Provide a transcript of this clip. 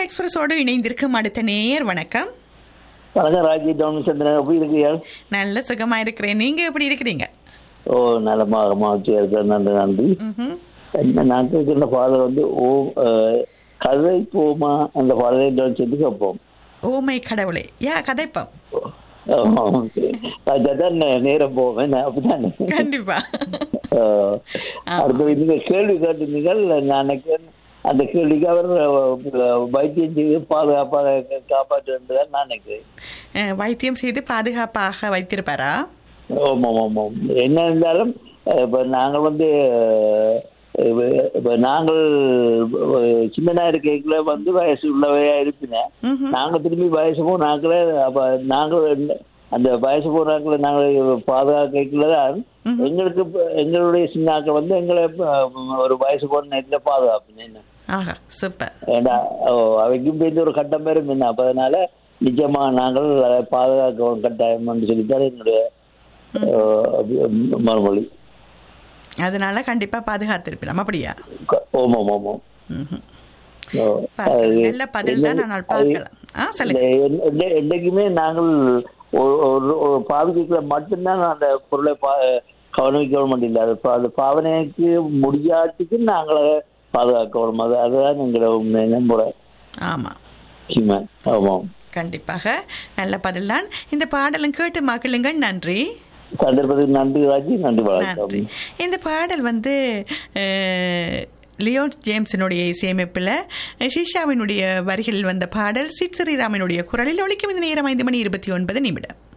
எக்ஸ்பிரஸோடு இணைந்திருக்கும் அடுத்த நேர் வணக்கம் வணக்கம் ராஜி டவுன் சந்திரன் எப்படி இருக்கீங்க நல்ல சுகமா இருக்கிறேன் நீங்க எப்படி இருக்கிறீங்க ஓ நலமாக மகிழ்ச்சியா இருக்கிறேன் நன்றி நன்றி ம்ஹும். என்ன நான் கேட்கிற ஃபாதர் வந்து ஓ அஹ், கதை போமா அந்த ஃபாதரை சொல்லி கேட்போம் ஓமை கடவுளே யா கதைப்பம் அதான் நேரம் போவேன் அப்படித்தானே கண்டிப்பா அஹ், அடுத்தது நீங்க கேள்வி கேட்டிருந்தீங்கள் நான் நினைக்கிறேன் அந்த கேள்விக்கு அவர் அஹ், வைத்தியம் செய்து பாதுகாப்பாக காப்பாற்ற வேண்டியதான் நான் நினைக்கிறேன் அஹ், வைத்தியம் செய்து பாதுகாப்பாக வைத்திருப்பாரா ஆமாம் ஆமாம் என்ன இருந்தாலும் அஹ், இப்ப நாங்கள் வந்து அஹ், இப்ப இப்ப நாங்கள் அஹ், சின்னதா இருக்கைக்குள்ள வந்து வயசு உள்ளவையா இருப்பினேன் ம்ஹும். நாங்க திரும்பி வயசு போனாக்கள அப்ப நாங்கள் என்ன- அந்த வயசு போனாக்களை நாங்கள் பாதுகாக்கல தான் எங்களுக்கு இப்ப- எங்களுடைய சின்னாக்கள் வந்து எங்களை அஹ், ஒரு வயசு போன நேரத்தில் பாதுகாப்புன்னு என்ன ஆஹா சூப்பர் ஏண்டா ஓ, அவைக்கும் பேருந்து ஒரு கட்டம் பேரும் என்ன அப்ப அதனால நிஜமா நாங்கள் அதை பாதுகாக்க ஒரு கட்டாயம் சொல்லித்தான் என்னுடைய அஹ், மறுமொழி அதனால கண்டிப்பா பாதுகாத்திருப்பிலாம் அப்படியா க- ஓமாம் ஓமாம் ம்ஹும். ஓ, பாருங்கள். அது- நல்ல பதில் தான் என்ன- ஆனால் அது- பார்க்கலாம் ஆ சொல்லுங்க இந்த எந்த- என்றைக்குமே நாங்கள் ஒரு- ஒரு- ஒரு பாவனைக்குள்ள மட்டும்தான் அந்த பொருளை பா- கவனிக்கணும் இல்லை அது பா- அது பாவனைக்கு முடியாததுக்கு நாங்கள் அதை பாதுகாக்கணும் அது அதுதான் எங்களோட நம்புற ஆமா ஹியூமன் ஆமாம் கண்டிப்பாக நல்ல பதில் தான் இந்த பாடலும் கேட்டு மகிழுங்கள் நன்றி சந்தர்ப்பத்துக்கு நன்றி ராஜி நன்றி நன்றி வணக்கம் இந்த பாடல் வந்து அஹ், லியோன் ஜேம்ஸினுடைய இசையமைப்பில் ஷீஷாவினுடைய வரிகளில் வந்த பாடல் சிட் ஸ்ரீராமனுடைய குரலில் ஒழிக்கும் இந்த நேரம் ஐந்து மணி இருபத்தி ஒன்பது நிமிடம்